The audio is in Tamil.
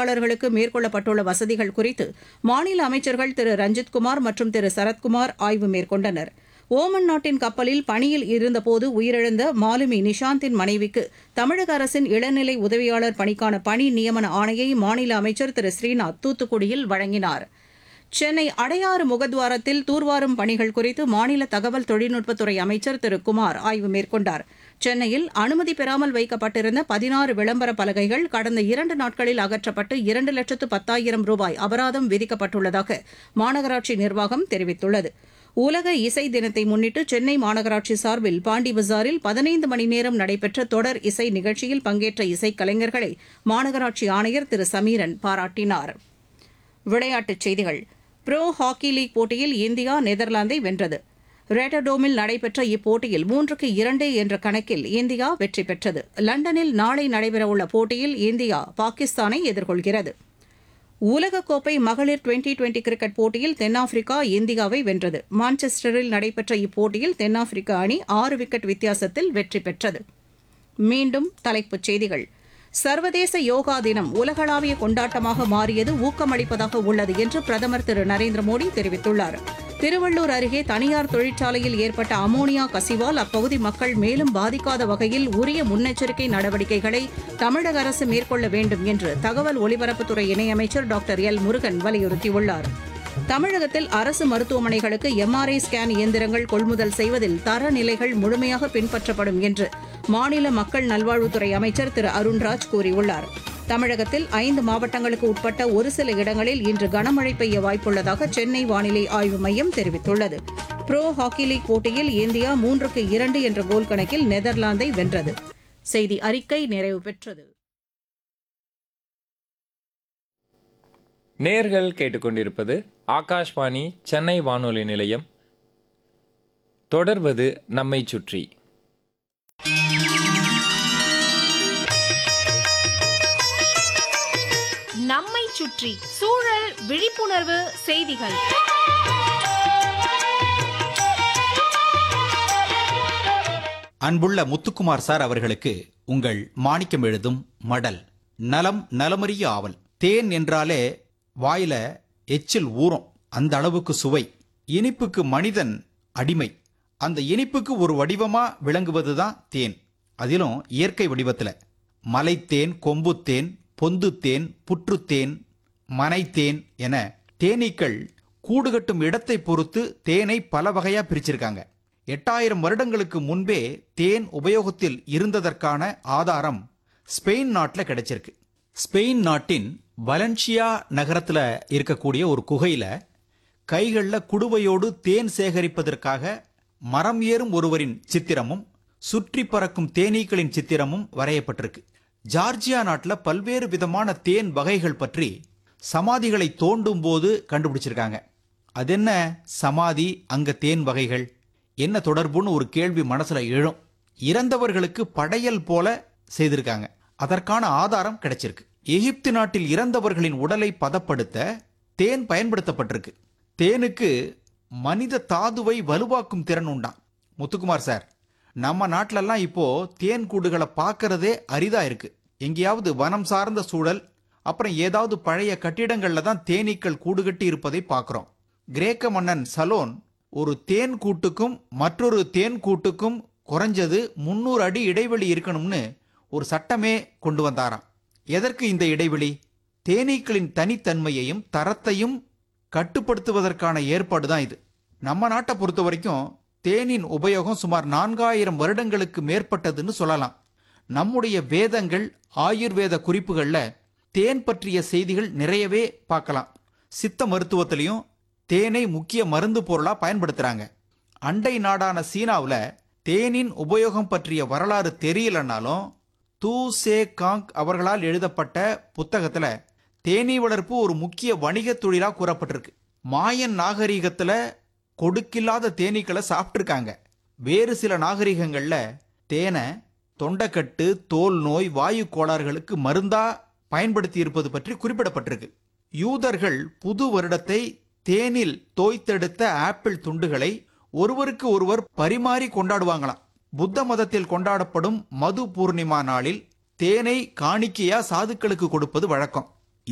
தொழிலாளர்களுக்கு மேற்கொள்ளப்பட்டுள்ள வசதிகள் குறித்து மாநில அமைச்சர்கள் திரு ரஞ்சித்குமார் மற்றும் திரு சரத்குமார் ஆய்வு மேற்கொண்டனர் ஓமன் நாட்டின் கப்பலில் பணியில் இருந்தபோது உயிரிழந்த மாலுமி நிஷாந்தின் மனைவிக்கு தமிழக அரசின் இளநிலை உதவியாளர் பணிக்கான பணி நியமன ஆணையை மாநில அமைச்சர் திரு ஸ்ரீநாத் தூத்துக்குடியில் வழங்கினார் சென்னை அடையாறு முகத்வாரத்தில் தூர்வாரும் பணிகள் குறித்து மாநில தகவல் தொழில்நுட்பத்துறை அமைச்சர் திரு குமார் ஆய்வு மேற்கொண்டார் சென்னையில் அனுமதி பெறாமல் வைக்கப்பட்டிருந்த பதினாறு விளம்பர பலகைகள் கடந்த இரண்டு நாட்களில் அகற்றப்பட்டு இரண்டு லட்சத்து பத்தாயிரம் ரூபாய் அபராதம் விதிக்கப்பட்டுள்ளதாக மாநகராட்சி நிர்வாகம் தெரிவித்துள்ளது உலக இசை தினத்தை முன்னிட்டு சென்னை மாநகராட்சி சார்பில் பாண்டி பஜாரில் பதினைந்து மணி நேரம் நடைபெற்ற தொடர் இசை நிகழ்ச்சியில் பங்கேற்ற இசைக்கலைஞர்களை மாநகராட்சி ஆணையர் திரு சமீரன் பாராட்டினார் விளையாட்டுச் செய்திகள் ப்ரோ ஹாக்கி லீக் போட்டியில் இந்தியா நெதர்லாந்தை வென்றது ரேட்டர்டோமில் நடைபெற்ற இப்போட்டியில் மூன்றுக்கு இரண்டு என்ற கணக்கில் இந்தியா வெற்றி பெற்றது லண்டனில் நாளை நடைபெறவுள்ள போட்டியில் இந்தியா பாகிஸ்தானை எதிர்கொள்கிறது உலகக்கோப்பை மகளிர் டுவெண்டி டுவெண்டி கிரிக்கெட் போட்டியில் தென்னாப்பிரிக்கா இந்தியாவை வென்றது மான்செஸ்டரில் நடைபெற்ற இப்போட்டியில் தென்னாப்பிரிக்க அணி ஆறு விக்கெட் வித்தியாசத்தில் வெற்றி பெற்றது மீண்டும் தலைப்புச் செய்திகள் சர்வதேச யோகா தினம் உலகளாவிய கொண்டாட்டமாக மாறியது ஊக்கமளிப்பதாக உள்ளது என்று பிரதமர் திரு நரேந்திர மோடி தெரிவித்துள்ளார் திருவள்ளூர் அருகே தனியார் தொழிற்சாலையில் ஏற்பட்ட அமோனியா கசிவால் அப்பகுதி மக்கள் மேலும் பாதிக்காத வகையில் உரிய முன்னெச்சரிக்கை நடவடிக்கைகளை தமிழக அரசு மேற்கொள்ள வேண்டும் என்று தகவல் ஒலிபரப்புத்துறை இணையமைச்சர் டாக்டர் எல் முருகன் வலியுறுத்தியுள்ளார் தமிழகத்தில் அரசு மருத்துவமனைகளுக்கு எம்ஆர்ஐ ஸ்கேன் இயந்திரங்கள் கொள்முதல் செய்வதில் தரநிலைகள் முழுமையாக பின்பற்றப்படும் என்று மாநில மக்கள் நல்வாழ்வுத்துறை அமைச்சர் திரு அருண்ராஜ் கூறியுள்ளார் தமிழகத்தில் ஐந்து மாவட்டங்களுக்கு உட்பட்ட ஒரு சில இடங்களில் இன்று கனமழை பெய்ய வாய்ப்புள்ளதாக சென்னை வானிலை ஆய்வு மையம் தெரிவித்துள்ளது ப்ரோ ஹாக்கி லீக் போட்டியில் இந்தியா மூன்றுக்கு இரண்டு என்ற கோல் கணக்கில் நெதர்லாந்தை வென்றது செய்தி அறிக்கை நிறைவு பெற்றது நேர்கள் கேட்டுக்கொண்டிருப்பது ஆகாஷ்வாணி சென்னை வானொலி நிலையம் தொடர்வது நம்மை சுற்றி நம்மை சுற்றி சூழல் விழிப்புணர்வு செய்திகள் அன்புள்ள முத்துக்குமார் சார் அவர்களுக்கு உங்கள் மாணிக்கம் எழுதும் மடல் நலம் நலமறிய ஆவல் தேன் என்றாலே வாயில எச்சில் ஊறும் அந்த அளவுக்கு சுவை இனிப்புக்கு மனிதன் அடிமை அந்த இனிப்புக்கு ஒரு வடிவமா விளங்குவதுதான் தேன் அதிலும் இயற்கை வடிவத்துல மலைத்தேன் கொம்புத்தேன் பொந்துத்தேன் புற்றுத்தேன் மனைத்தேன் என தேனீக்கள் கூடுகட்டும் இடத்தை பொறுத்து தேனை பல வகையா பிரிச்சிருக்காங்க எட்டாயிரம் வருடங்களுக்கு முன்பே தேன் உபயோகத்தில் இருந்ததற்கான ஆதாரம் ஸ்பெயின் நாட்டில் கிடைச்சிருக்கு ஸ்பெயின் நாட்டின் வலன்சியா நகரத்துல இருக்கக்கூடிய ஒரு குகையில கைகள்ல குடுவையோடு தேன் சேகரிப்பதற்காக மரம் ஏறும் ஒருவரின் சித்திரமும் சுற்றி பறக்கும் தேனீக்களின் சித்திரமும் வரையப்பட்டிருக்கு ஜார்ஜியா நாட்டில் பல்வேறு விதமான தேன் வகைகள் பற்றி சமாதிகளை தோண்டும் போது கண்டுபிடிச்சிருக்காங்க அது என்ன சமாதி அங்க தேன் வகைகள் என்ன தொடர்புன்னு ஒரு கேள்வி மனசுல எழும் இறந்தவர்களுக்கு படையல் போல செய்திருக்காங்க அதற்கான ஆதாரம் கிடைச்சிருக்கு எகிப்து நாட்டில் இறந்தவர்களின் உடலை பதப்படுத்த தேன் பயன்படுத்தப்பட்டிருக்கு தேனுக்கு மனித தாதுவை வலுவாக்கும் திறன் உண்டாம் முத்துக்குமார் சார் நம்ம நாட்டிலெல்லாம் இப்போ தேன் கூடுகளை பார்க்கறதே அரிதா இருக்கு எங்கேயாவது வனம் சார்ந்த சூழல் அப்புறம் ஏதாவது பழைய கட்டிடங்கள்ல தான் தேனீக்கள் கூடுகட்டி இருப்பதை பார்க்கிறோம் கிரேக்க மன்னன் சலோன் ஒரு தேன் கூட்டுக்கும் மற்றொரு தேன் கூட்டுக்கும் குறைஞ்சது முன்னூறு அடி இடைவெளி இருக்கணும்னு ஒரு சட்டமே கொண்டு வந்தாராம் எதற்கு இந்த இடைவெளி தேனீக்களின் தனித்தன்மையையும் தரத்தையும் கட்டுப்படுத்துவதற்கான ஏற்பாடு தான் இது நம்ம நாட்டை பொறுத்த வரைக்கும் தேனின் உபயோகம் சுமார் நான்காயிரம் வருடங்களுக்கு மேற்பட்டதுன்னு சொல்லலாம் நம்முடைய வேதங்கள் ஆயுர்வேத குறிப்புகள்ல தேன் பற்றிய செய்திகள் நிறையவே பார்க்கலாம் சித்த மருத்துவத்திலையும் தேனை முக்கிய மருந்து பொருளா பயன்படுத்துறாங்க அண்டை நாடான சீனாவுல தேனின் உபயோகம் பற்றிய வரலாறு தெரியலனாலும் தூ சே காங் அவர்களால் எழுதப்பட்ட புத்தகத்துல தேனீ வளர்ப்பு ஒரு முக்கிய வணிக தொழிலா கூறப்பட்டிருக்கு மாயன் நாகரீகத்துல கொடுக்கில்லாத தேனீக்களை சாப்பிட்டிருக்காங்க வேறு சில நாகரிகங்கள்ல தேனை தொண்டைக்கட்டு தோல் நோய் வாயு கோளாறுகளுக்கு மருந்தா பயன்படுத்தி இருப்பது பற்றி குறிப்பிடப்பட்டிருக்கு யூதர்கள் புது வருடத்தை தேனில் தோய்த்தெடுத்த ஆப்பிள் துண்டுகளை ஒருவருக்கு ஒருவர் பரிமாறி கொண்டாடுவாங்களாம் புத்த மதத்தில் கொண்டாடப்படும் மது பூர்ணிமா நாளில் தேனை காணிக்கையா சாதுக்களுக்கு கொடுப்பது வழக்கம்